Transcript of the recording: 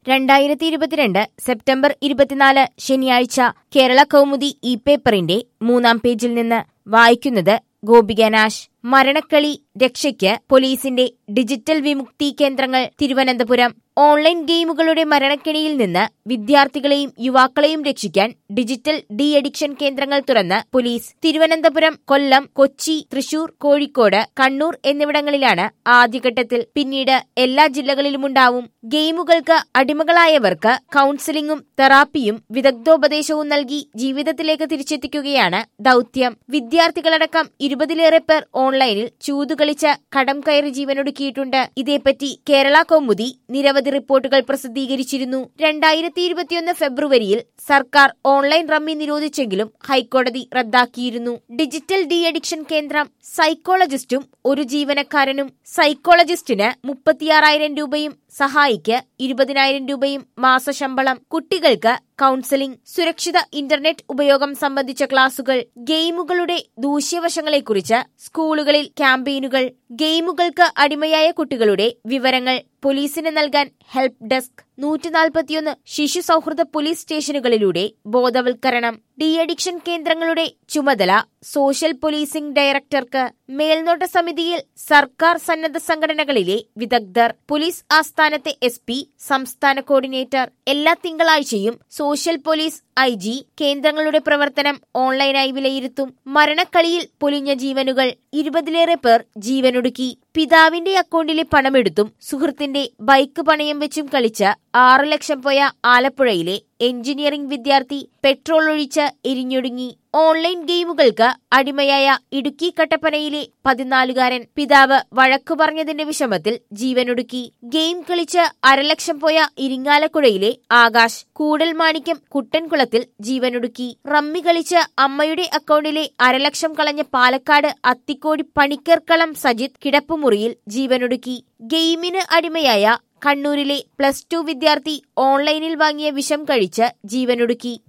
രണ്ടായിരത്തി ഇരുപത്തിരണ്ട് സെപ്റ്റംബർ ഇരുപത്തിനാല് ശനിയാഴ്ച കേരള കൗമുദി ഇ പേപ്പറിന്റെ മൂന്നാം പേജിൽ നിന്ന് വായിക്കുന്നത് ഗോപിക നാശ് മരണക്കളി രക്ഷയ്ക്ക് പോലീസിന്റെ ഡിജിറ്റൽ വിമുക്തി കേന്ദ്രങ്ങൾ തിരുവനന്തപുരം ഓൺലൈൻ ഗെയിമുകളുടെ മരണക്കെണിയിൽ നിന്ന് വിദ്യാർത്ഥികളെയും യുവാക്കളെയും രക്ഷിക്കാൻ ഡിജിറ്റൽ ഡി അഡിക്ഷൻ കേന്ദ്രങ്ങൾ തുറന്ന് പോലീസ് തിരുവനന്തപുരം കൊല്ലം കൊച്ചി തൃശൂർ കോഴിക്കോട് കണ്ണൂർ എന്നിവിടങ്ങളിലാണ് ആദ്യഘട്ടത്തിൽ പിന്നീട് എല്ലാ ജില്ലകളിലുമുണ്ടാവും ഗെയിമുകൾക്ക് അടിമകളായവർക്ക് കൌൺസിലിംഗും തെറാപ്പിയും വിദഗ്ധോപദേശവും നൽകി ജീവിതത്തിലേക്ക് തിരിച്ചെത്തിക്കുകയാണ് ദൌത്യം വിദ്യാർത്ഥികളടക്കം ഇരുപതിലേറെ പേർ ഓൺലൈനിൽ ചൂതുകളിച്ച് കടം കയറി ജീവനൊടുക്കിയിട്ടുണ്ട് ഇതേപ്പറ്റി കേരള കൗമുദി നിരവധി റിപ്പോർട്ടുകൾ പ്രസിദ്ധീകരിച്ചിരുന്നു രണ്ടായിരത്തി ഇരുപത്തിയൊന്ന് ഫെബ്രുവരിയിൽ സർക്കാർ ഓൺലൈൻ റമ്മി നിരോധിച്ചെങ്കിലും ഹൈക്കോടതി റദ്ദാക്കിയിരുന്നു ഡിജിറ്റൽ ഡി അഡിക്ഷൻ കേന്ദ്രം സൈക്കോളജിസ്റ്റും ഒരു ജീവനക്കാരനും സൈക്കോളജിസ്റ്റിന് മുപ്പത്തിയാറായിരം രൂപയും സഹായിക്ക് ഇരുപതിനായിരം രൂപയും മാസശമ്പളം കുട്ടികൾക്ക് കൌൺസിലിംഗ് സുരക്ഷിത ഇന്റർനെറ്റ് ഉപയോഗം സംബന്ധിച്ച ക്ലാസുകൾ ഗെയിമുകളുടെ ദൂഷ്യവശങ്ങളെക്കുറിച്ച് സ്കൂളുകളിൽ ക്യാമ്പയിനുകൾ ഗെയിമുകൾക്ക് അടിമയായ കുട്ടികളുടെ വിവരങ്ങൾ പോലീസിന് നൽകാൻ ഹെൽപ്പ് ഡെസ്ക് നൂറ്റിനാൽപ്പത്തിയൊന്ന് ശിശു സൗഹൃദ പോലീസ് സ്റ്റേഷനുകളിലൂടെ ബോധവൽക്കരണം ഡി അഡിക്ഷൻ കേന്ദ്രങ്ങളുടെ ചുമതല സോഷ്യൽ പോലീസിംഗ് ഡയറക്ടർക്ക് മേൽനോട്ട സമിതിയിൽ സർക്കാർ സന്നദ്ധ സംഘടനകളിലെ വിദഗ്ധർ പോലീസ് ആസ്ഥാനത്തെ എസ് പി സംസ്ഥാന കോർഡിനേറ്റർ എല്ലാ തിങ്കളാഴ്ചയും സോഷ്യൽ പോലീസ് ഐ ജി കേന്ദ്രങ്ങളുടെ പ്രവർത്തനം ഓൺലൈനായി വിലയിരുത്തും മരണക്കളിയിൽ പൊലിഞ്ഞ ജീവനുകൾ ഇരുപതിലേറെ പേർ ജീവനൊടുക്കി പിതാവിന്റെ അക്കൗണ്ടിലെ പണമെടുത്തും സുഹൃത്തിന്റെ ബൈക്ക് പണയം വെച്ചും കളിച്ച് ആറു ലക്ഷം പോയ ആലപ്പുഴയിലെ എഞ്ചിനീയറിംഗ് വിദ്യാർത്ഥി പെട്രോൾ ഒഴിച്ച് എരിഞ്ഞൊടുങ്ങി ഓൺലൈൻ ഗെയിമുകൾക്ക് അടിമയായ ഇടുക്കി കട്ടപ്പനയിലെ പതിനാലുകാരൻ പിതാവ് വഴക്കു പറഞ്ഞതിന്റെ വിഷമത്തിൽ ജീവനൊടുക്കി ഗെയിം കളിച്ച് അരലക്ഷം പോയ ഇരിങ്ങാലക്കുടയിലെ ആകാശ് കൂടൽ മാണിക്യം കുട്ടൻകുളത്തിൽ ജീവനൊടുക്കി റമ്മി കളിച്ച് അമ്മയുടെ അക്കൗണ്ടിലെ അരലക്ഷം കളഞ്ഞ പാലക്കാട് അത്തിക്കോടി പണിക്കർക്കളം സജിത് കിടപ്പുമുറിയിൽ ജീവനൊടുക്കി ഗെയിമിന് അടിമയായ കണ്ണൂരിലെ പ്ലസ് ടു വിദ്യാർത്ഥി ഓൺലൈനിൽ വാങ്ങിയ വിഷം കഴിച്ച് ജീവനൊടുക്കി